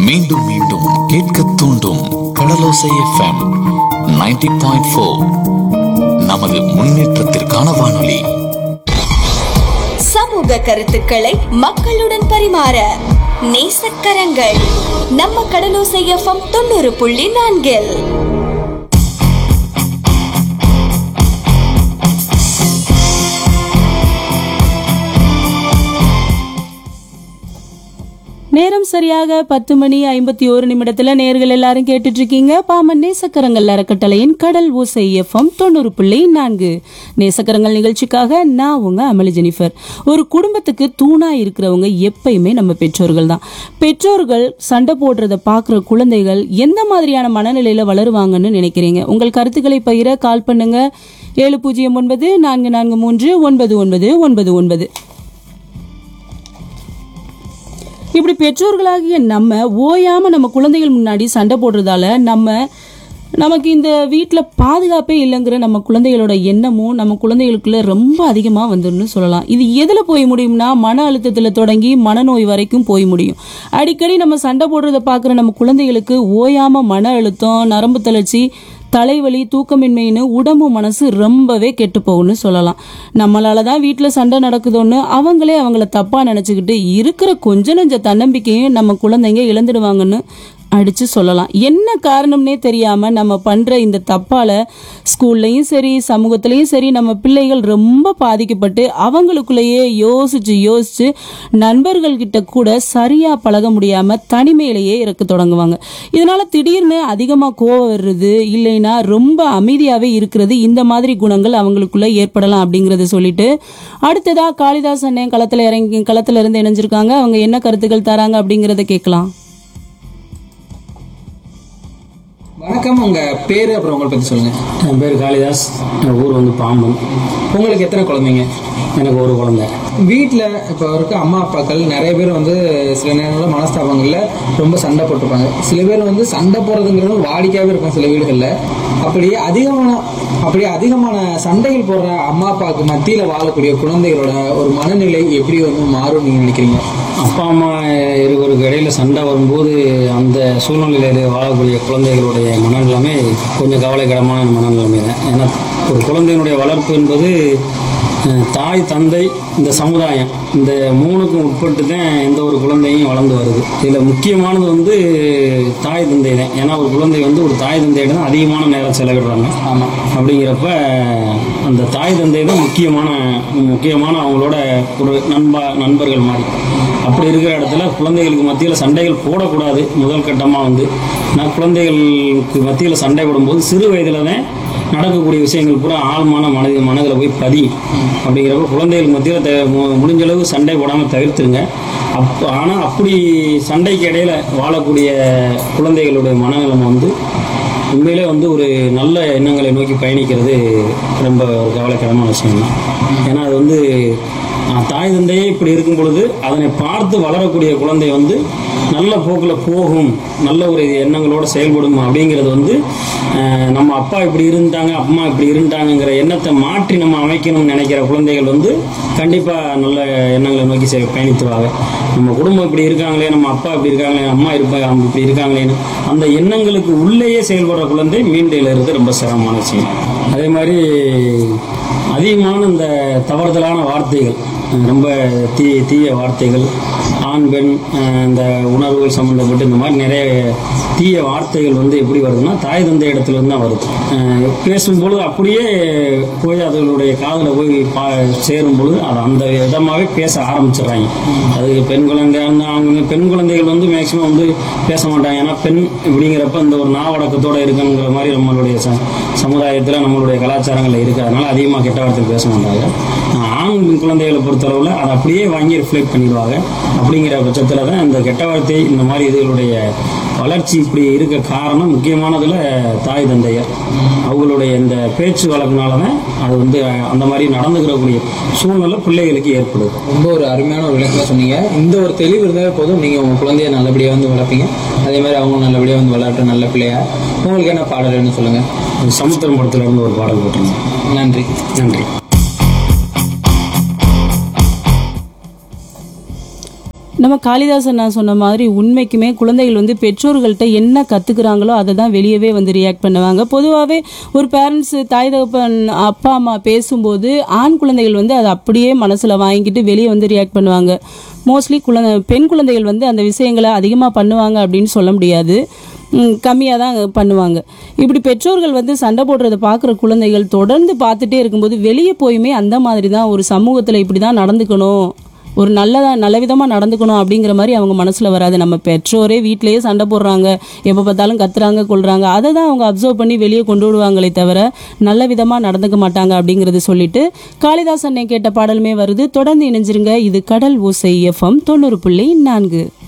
மீண்டும் மீண்டும் கேட்க தூண்டும் கடலோசை எஃப்எம் 90.4 பாயிண்ட் ஃபோர் நமது முன்னேற்றத்திற்கான வானொலி சமூக கருத்துக்களை மக்களுடன் பரிமாற நேசக்கரங்கள் நம்ம கடலோசை எஃப்எம் தொண்ணூறு புள்ளி நான்கில் நேரம் சரியாக பத்து மணி ஐம்பத்தி ஒரு நிமிடத்துல நேர்கள் எல்லாரும் கேட்டுட்டு இருக்கீங்க பாமன் நேசக்கரங்கள் அறக்கட்டளையின் கடல் ஓசை எஃப்எம் தொண்ணூறு புள்ளி நான்கு நேசக்கரங்கள் நிகழ்ச்சிக்காக நான் உங்க அமளி ஜெனிஃபர் ஒரு குடும்பத்துக்கு தூணா இருக்கிறவங்க எப்பயுமே நம்ம பெற்றோர்கள் தான் பெற்றோர்கள் சண்டை போடுறத பாக்குற குழந்தைகள் எந்த மாதிரியான மனநிலையில வளருவாங்கன்னு நினைக்கிறீங்க உங்கள் கருத்துக்களை பகிர கால் பண்ணுங்க ஏழு பூஜ்ஜியம் ஒன்பது நான்கு நான்கு மூன்று ஒன்பது ஒன்பது ஒன்பது ஒன்பது இப்படி பெற்றோர்களாகிய நம்ம ஓயாம நம்ம குழந்தைகள் முன்னாடி சண்டை போடுறதால நம்ம நமக்கு இந்த வீட்டில் பாதுகாப்பே இல்லைங்கிற நம்ம குழந்தைகளோட எண்ணமும் நம்ம குழந்தைகளுக்குள்ள ரொம்ப அதிகமாக வந்துருன்னு சொல்லலாம் இது எதில் போய் முடியும்னா மன அழுத்தத்தில் தொடங்கி மனநோய் வரைக்கும் போய் முடியும் அடிக்கடி நம்ம சண்டை போடுறத பார்க்குற நம்ம குழந்தைகளுக்கு ஓயாம மன அழுத்தம் நரம்பு தளர்ச்சி தலைவலி தூக்கமின்மைன்னு உடம்பு மனசு ரொம்பவே கெட்டு போகும்னு சொல்லலாம் நம்மளால தான் வீட்டில் சண்டை நடக்குதோன்னு அவங்களே அவங்கள தப்பா நினச்சிக்கிட்டு இருக்கிற கொஞ்ச நெஞ்ச தன்னம்பிக்கையும் நம்ம குழந்தைங்க இழந்துடுவாங்கன்னு அடிச்சு சொல்லலாம் என்ன காரணம்னே தெரியாம நம்ம பண்ற இந்த தப்பால ஸ்கூல்லையும் சரி சமூகத்திலையும் சரி நம்ம பிள்ளைகள் ரொம்ப பாதிக்கப்பட்டு அவங்களுக்குள்ளேயே யோசிச்சு யோசிச்சு நண்பர்கள் கிட்ட கூட சரியா பழக முடியாம தனிமையிலேயே இருக்க தொடங்குவாங்க இதனால திடீர்னு அதிகமா கோவம் வர்றது இல்லைன்னா ரொம்ப அமைதியாவே இருக்கிறது இந்த மாதிரி குணங்கள் அவங்களுக்குள்ள ஏற்படலாம் அப்படிங்கறத சொல்லிட்டு அடுத்ததா காளிதாஸ் அண்ணன் களத்துல இறங்கி களத்துல இருந்து இணைஞ்சிருக்காங்க அவங்க என்ன கருத்துக்கள் தராங்க அப்படிங்கறத கேட்கலாம் வணக்கம் உங்க பேரு அப்புறம் உங்களை பத்தி சொல்லுங்க என் பேர் காளிதாஸ் என் ஊர் வந்து பாம்பன் உங்களுக்கு எத்தனை குழந்தைங்க எனக்கு ஒரு குழந்தை வீட்டில் இப்போ இருக்க அம்மா அப்பாக்கள் நிறைய பேர் வந்து சில நேரங்களில் மனஸ்தாபங்கள்ல ரொம்ப சண்டை போட்டிருப்பாங்க சில பேர் வந்து சண்டை போடுறதுங்கிறது வாடிக்கையாகவே இருக்கும் சில வீடுகளில் அப்படி அதிகமான அப்படி அதிகமான சண்டைகள் போடுற அம்மா அப்பாவுக்கு மத்தியில் வாழக்கூடிய குழந்தைகளோட ஒரு மனநிலை எப்படி வந்து மாறும் நீங்க நினைக்கிறீங்க அப்பா அம்மா இருவருக்கு இடையில சண்டை வரும்போது அந்த சூழ்நிலையில வாழக்கூடிய குழந்தைகளுடைய மனநிலைமை கொஞ்சம் கவலைக்கிடமான மனநிலைமை தான் ஏன்னா ஒரு குழந்தையினுடைய வளர்ப்பு என்பது அஹ், தாய் தந்தை இந்த சமுதாயம் இந்த மூணுக்கும் உட்பட்டு தான் எந்த ஒரு குழந்தையும் வளர்ந்து வருது இதில் முக்கியமானது வந்து தாய் தந்தை தான் ஏன்னா ஒரு குழந்தை வந்து ஒரு தாய் தந்தையிடம் தான் அதிகமான நேரம் செலவிடுறாங்க ஆமாம் அப்படிங்கிறப்ப அந்த தாய் தந்தை தான் முக்கியமான முக்கியமான அவங்களோட ஒரு நண்பா நண்பர்கள் மாதிரி அப்படி இருக்கிற இடத்துல குழந்தைகளுக்கு மத்தியில் சண்டைகள் போடக்கூடாது முதல் கட்டமாக வந்து நான் குழந்தைகளுக்கு மத்தியில் சண்டை போடும்போது சிறு வயதில் தான் நடக்கக்கூடிய விஷயங்கள் பூரா ஆழமான மனது மனதில் போய் பதியும் அப்படிங்கிறப்ப குழந்தைகள் மத்தியில் த- மு- முடிஞ்ச அளவு சண்டை போடாமல் தவிர்த்துருங்க அப் ஆனால் அப்படி சண்டைக்கு இடையில வாழக்கூடிய குழந்தைகளுடைய மனநலம் வந்து உண்மையிலே வந்து ஒரு நல்ல எண்ணங்களை நோக்கி பயணிக்கிறது ரொம்ப ஒரு கவலைக்கிடமான விஷயம் தான் ஏன்னா அது வந்து ஆஹ், தாய் தந்தையே இப்படி இருக்கும் பொழுது அதனை பார்த்து வளரக்கூடிய குழந்தை வந்து நல்ல போக்கில் போகும் நல்ல ஒரு எண்ணங்களோட செயல்படும் அப்படிங்கிறது வந்து ஆஹ், நம்ம அப்பா இப்படி இருந்தாங்க அம்மா இப்படி இருந்தாங்கங்கிற எண்ணத்தை மாற்றி நம்ம அமைக்கணும்னு நினைக்கிற குழந்தைகள் வந்து கண்டிப்பாக நல்ல எண்ணங்களை நோக்கி செ- பயணித்துவாங்க நம்ம குடும்பம் இப்படி இருக்காங்களே நம்ம அப்பா இப்படி இருக்காங்களே அம்மா இருப்பாங்க அவங்க இப்படி இருக்காங்களேன்னு அந்த எண்ணங்களுக்கு உள்ளேயே செயல்படுற குழந்தை மீண்டையில் இருந்து ரொம்ப சிரமமான விஷயம் அதே மாதிரி அதிகமான இந்த தவறுதலான வார்த்தைகள் அஹ் ரொம்ப தீ தீய வார்த்தைகள் ஆண் பெண் அஹ் இந்த உணர்வுகள் சம்மந்தப்பட்டு இந்த மாதிரி நிறைய தீய வார்த்தைகள் வந்து எப்படி வருதுன்னா தாய் தந்தை இடத்துல இருந்து தான் வருது அஹ் பேசும்பொழுது அப்படியே போய் அதனுடைய காதில் போய் பா சேரும் பொழுது அது அந்த விதமாகவே பேச ஆரம்பிச்சிடுறாங்க அது பெண் குழந்தை அந்த அவங்க பெண் குழந்தைகள் வந்து மேக்சிமம் வந்து பேச மாட்டாங்க ஏன்னா பெண் இப்படிங்கிறப்ப இந்த ஒரு நாவடக்கத்தோட இருக்குங்கிற மாதிரி நம்மளுடைய ச சமுதாயத்தில் நம்மளுடைய கலாச்சாரங்களில் இருக்குது அதனால அதிகமாக கெட்ட வார்த்தை பேச மாட்டாங்க ஆண் குழந்தைகளை பொறுத்தளவில் அதை அப்படியே வாங்கி ரிஃப்ளெக்ட் பண்ணிடுவாங்க அப்படிங்கிற பட்சத்தில் தான் இந்த கெட்ட வார்த்தை இந்த மாதிரி இதுகளுடைய வளர்ச்சி இப்படி இருக்க காரணம் முக்கியமானதுல தாய் தந்தையர் அவங்களுடைய இந்த பேச்சு வழக்குனால தான் அது வந்து அந்த மாதிரி நடந்துக்கிறக்கூடிய சூழ்நிலை பிள்ளைகளுக்கு ஏற்படுது ரொம்ப ஒரு அருமையான ஒரு விளக்கமாக சொன்னீங்க இந்த ஒரு தெளிவு இருந்தாலே போதும் நீங்கள் உங்கள் குழந்தைய நல்லபடியாக வந்து வளர்ப்பீங்க அதே மாதிரி அவங்க நல்லபடியாக வந்து விளையாட்டு நல்ல பிள்ளையா உங்களுக்கு என்ன பாடல்னு சொல்லுங்கள் சமுத்திரம் படத்துல இருந்து ஒரு பாடல் போட்டிருந்தேன் நன்றி நன்றி நம்ம காளிதாசன் நான் சொன்ன மாதிரி உண்மைக்குமே குழந்தைகள் வந்து பெற்றோர்கள்ட்ட என்ன கத்துக்கிறாங்களோ அதை தான் வெளியவே வந்து ரியாக்ட் பண்ணுவாங்க பொதுவாகவே ஒரு பேரண்ட்ஸ் தாய் தகப்பன் அப்பா அம்மா பேசும்போது ஆண் குழந்தைகள் வந்து அதை அப்படியே மனசுல வாங்கிட்டு வெளியே வந்து ரியாக்ட் பண்ணுவாங்க மோஸ்ட்லி குழந்தை பெண் குழந்தைகள் வந்து அந்த விஷயங்களை அதிகமாக பண்ணுவாங்க அப்படின்னு சொல்ல முடியாது கம்மியாக தான் பண்ணுவாங்க இப்படி பெற்றோர்கள் வந்து சண்டை போடுறத பார்க்குற குழந்தைகள் தொடர்ந்து பார்த்துட்டே இருக்கும்போது வெளியே போயுமே அந்த மாதிரி தான் ஒரு சமூகத்தில் இப்படி தான் நடந்துக்கணும் ஒரு நல்லதா நல்ல விதமாக நடந்துக்கணும் அப்படிங்கிற மாதிரி அவங்க மனசில் வராது நம்ம பெற்றோரே வீட்டிலேயே சண்டை போடுறாங்க எப்போ பார்த்தாலும் கத்துறாங்க கொள்றாங்க அதை தான் அவங்க அப்சர்வ் பண்ணி வெளியே கொண்டு விடுவாங்களே தவிர நல்ல விதமாக நடந்துக்க மாட்டாங்க அப்படிங்கிறது சொல்லிட்டு காளிதாஸ் அண்ணன் கேட்ட பாடலுமே வருது தொடர்ந்து இணைஞ்சிருங்க இது கடல் ஓசை எஃப்எம் தொண்ணூறு புள்ளி நான்கு